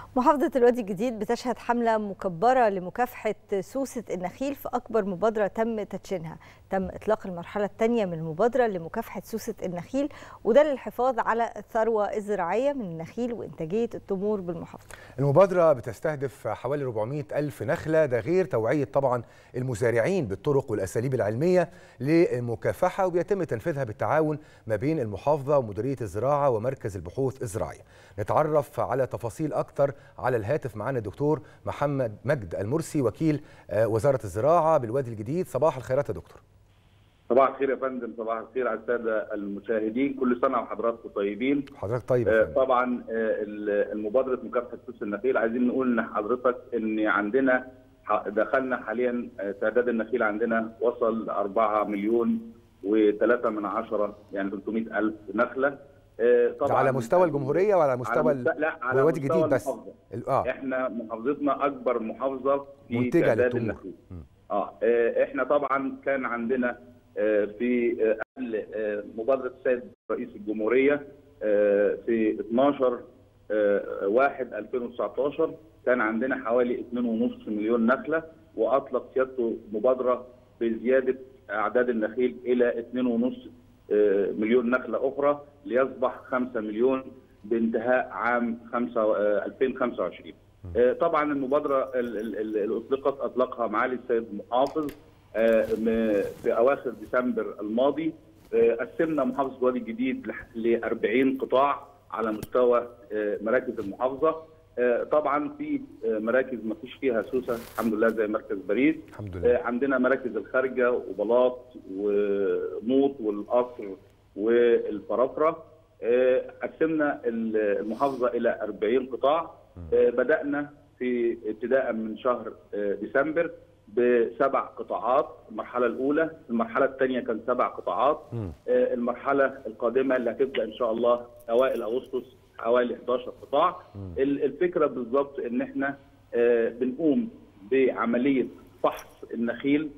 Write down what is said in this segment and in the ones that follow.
محافظة الوادي الجديد بتشهد حملة مكبرة لمكافحة سوسة النخيل في أكبر مبادرة تم تدشينها تم إطلاق المرحلة الثانية من المبادرة لمكافحة سوسة النخيل وده للحفاظ على الثروة الزراعية من النخيل وإنتاجية التمور بالمحافظة المبادرة بتستهدف حوالي 400 ألف نخلة ده غير توعية طبعا المزارعين بالطرق والأساليب العلمية للمكافحة وبيتم تنفيذها بالتعاون ما بين المحافظة ومديرية الزراعة ومركز البحوث الزراعية نتعرف على تفاصيل أكتر على الهاتف معنا الدكتور محمد مجد المرسي وكيل وزارة الزراعة بالوادي الجديد صباح الخيرات يا دكتور صباح الخير يا فندم صباح الخير على الساده المشاهدين كل سنه وحضراتكم طيبين حضرتك طيب آه طبعا آه المبادره مكافحه سوس النخيل عايزين نقول لحضرتك ان عندنا دخلنا حاليا تعداد النخيل عندنا وصل 4 مليون و3 من عشرة يعني 300 ألف نخلة طبعا على مستوى الجمهورية وعلى مستوى على لا على الوادي مستوى الجديد بس آه. احنا محافظتنا اكبر محافظه في منتجة تعداد للتمور. النخيل اه احنا طبعا كان عندنا في قبل مبادره السيد رئيس الجمهوريه في 12 1 2019 كان عندنا حوالي 2.5 مليون نخله واطلق سيادته مبادره بزياده اعداد النخيل الى 2.5 مليون نخله اخرى ليصبح 5 مليون بانتهاء عام 5 2025 طبعا المبادره اللي اطلقت اطلقها معالي السيد المحافظ في اواخر ديسمبر الماضي قسمنا محافظه الوادي الجديد ل 40 قطاع على مستوى مراكز المحافظه طبعا في مراكز ما فيش فيها سوسه الحمد لله زي مركز باريس الحمد لله عندنا مراكز الخارجه وبلاط ونوط والقصر والفرافره قسمنا المحافظه الى 40 قطاع بدانا في ابتداء من شهر ديسمبر بسبع قطاعات المرحله الاولى المرحله الثانيه كان سبع قطاعات م. المرحله القادمه اللي هتبدا ان شاء الله اوائل اغسطس حوالي 11 قطاع م. الفكره بالظبط ان احنا بنقوم بعمليه فحص النخيل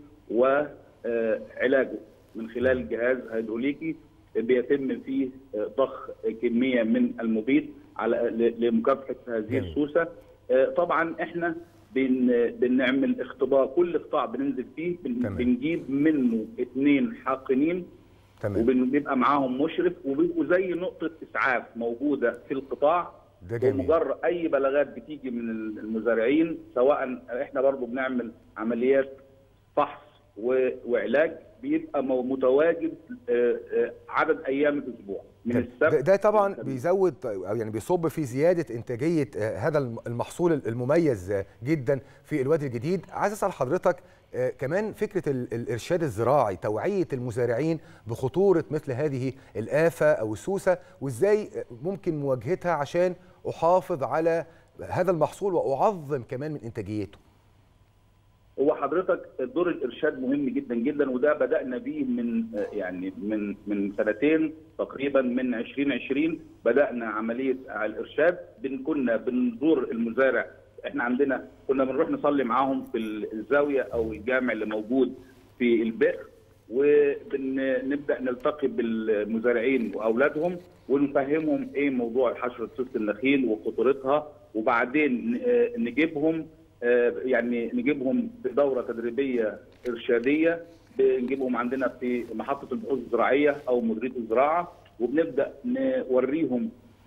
وعلاجه من خلال جهاز هيدروليكي بيتم فيه ضخ كميه من المبيد على لمكافحه هذه السوسه طبعا احنا بن بنعمل اختبار كل قطاع بننزل فيه بن تمام. بنجيب منه اثنين حاقنين تمام وبيبقى معاهم مشرف وبيبقوا زي نقطه اسعاف موجوده في القطاع ده جميل ومجرد اي بلاغات بتيجي من المزارعين سواء احنا برضو بنعمل عمليات فحص و- وعلاج بيبقى مو- متواجد آه، آه، عدد ايام الاسبوع من ده, السبت ده طبعا للخميس. بيزود او يعني بيصب في زياده انتاجيه آه، هذا الم- المحصول المميز آه، جدا في الوادي الجديد عايز اسال حضرتك آه، كمان فكره ال- الارشاد الزراعي توعيه المزارعين بخطوره مثل هذه الافه او السوسه وازاي آه، ممكن مواجهتها عشان احافظ على هذا المحصول واعظم كمان من انتاجيته هو حضرتك دور الارشاد مهم جدا جدا وده بدانا بيه من يعني من من سنتين تقريبا من 2020 بدانا عمليه الارشاد بن كنا بنزور المزارع احنا عندنا كنا بنروح نصلي معاهم في الزاويه او الجامع اللي موجود في البئر وبنبدا نلتقي بالمزارعين واولادهم ونفهمهم ايه موضوع حشره سوس النخيل وخطورتها وبعدين نجيبهم يعني نجيبهم في دوره تدريبيه ارشاديه بنجيبهم عندنا في محطه البحوث الزراعيه او مديريه الزراعه وبنبدا نوريهم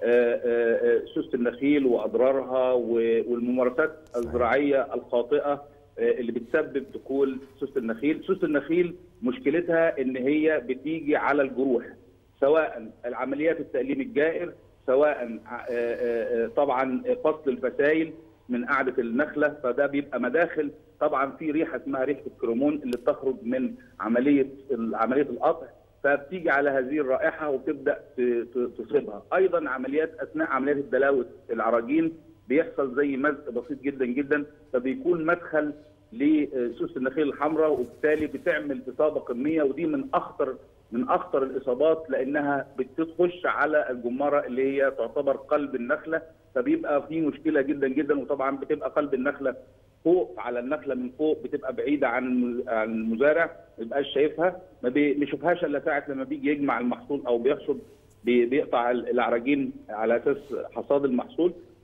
سوسه النخيل واضرارها والممارسات الزراعيه الخاطئه اللي بتسبب دخول سوسه النخيل، سوسه النخيل مشكلتها ان هي بتيجي على الجروح سواء العمليات التأليم الجائر سواء طبعا فصل الفسائل من قاعده النخله فده بيبقى مداخل طبعا في ريحه اسمها ريحه الكرمون اللي بتخرج من عمليه عمليه القطع فبتيجي على هذه الرائحه وتبدا تصيبها ايضا عمليات اثناء عمليات الدلاوه العراجين بيحصل زي مزق بسيط جدا جدا فبيكون مدخل لسوس النخيل الحمراء وبالتالي بتعمل اصابه قميه ودي من اخطر من اخطر الاصابات لانها بتخش على الجماره اللي هي تعتبر قلب النخله فبيبقى في مشكله جدا جدا وطبعا بتبقى قلب النخله فوق على النخله من فوق بتبقى بعيده عن عن المزارع ما بيبقاش شايفها ما بيشوفهاش الا ساعه لما بيجي يجمع المحصول او بيحصد بيقطع العراجين على اساس حصاد المحصول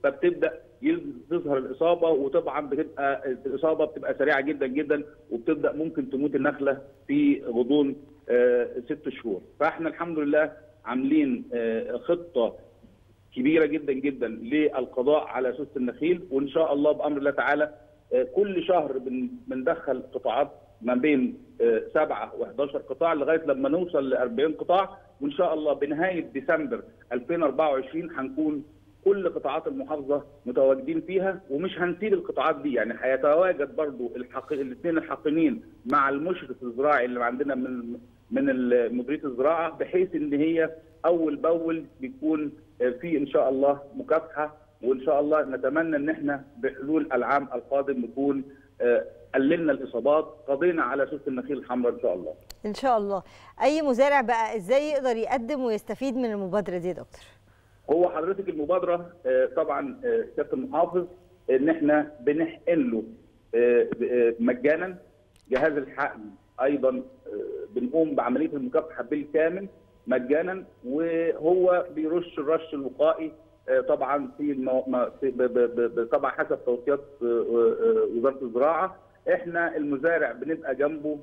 فبتبدا تظهر الاصابه وطبعا بتبقى الاصابه بتبقى سريعه جدا جدا وبتبدا ممكن تموت النخله في غضون ست شهور فاحنا الحمد لله عاملين خطه كبيره جدا جدا للقضاء على سوسه النخيل وان شاء الله بامر الله تعالى كل شهر بندخل قطاعات ما بين 7 و11 قطاع لغايه لما نوصل ل 40 قطاع وان شاء الله بنهايه ديسمبر 2024 هنكون كل قطاعات المحافظه متواجدين فيها ومش هنسيب القطاعات دي يعني هيتواجد برضو الحق... الاثنين الحاقنين مع المشرف الزراعي اللي عندنا من من مديريه الزراعه بحيث ان هي اول باول بيكون في ان شاء الله مكافحه وان شاء الله نتمنى ان احنا بحلول العام القادم نكون قللنا الاصابات قضينا على سوسه النخيل الحمراء ان شاء الله. ان شاء الله. اي مزارع بقى ازاي يقدر يقدم ويستفيد من المبادره دي يا دكتور؟ هو حضرتك المبادره طبعا سياده المحافظ ان احنا بنحقن له مجانا جهاز الحقن ايضا بنقوم بعمليه المكافحه بالكامل مجانا وهو بيرش الرش الوقائي طبعا في, المو... في طبعا حسب توصيات وزاره الزراعه احنا المزارع بنبقى جنبه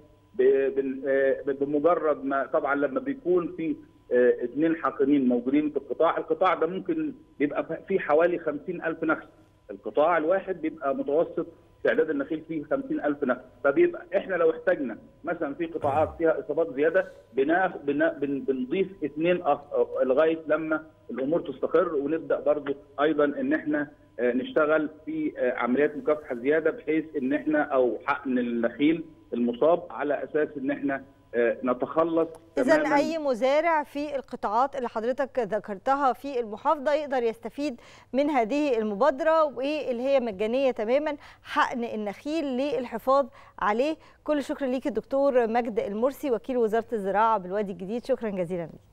بمجرد ما طبعا لما بيكون في اثنين حاقنين موجودين في القطاع، القطاع ده ممكن بيبقى فيه حوالي 50000 نخل. القطاع الواحد بيبقى متوسط تعداد النخيل فيه 50000 نخل، فبيبقى احنا لو احتاجنا مثلا في قطاعات فيها اصابات زياده بناخ بن بنضيف اثنين لغايه لما الامور تستقر ونبدا برضو ايضا ان احنا نشتغل في عمليات مكافحه زياده بحيث ان احنا او حقن النخيل المصاب على اساس ان احنا نتخلص اذا اي مزارع في القطاعات اللي حضرتك ذكرتها في المحافظه يقدر يستفيد من هذه المبادره واللي هي مجانيه تماما حقن النخيل للحفاظ عليه كل شكر ليك الدكتور مجد المرسي وكيل وزاره الزراعه بالوادي الجديد شكرا جزيلا لك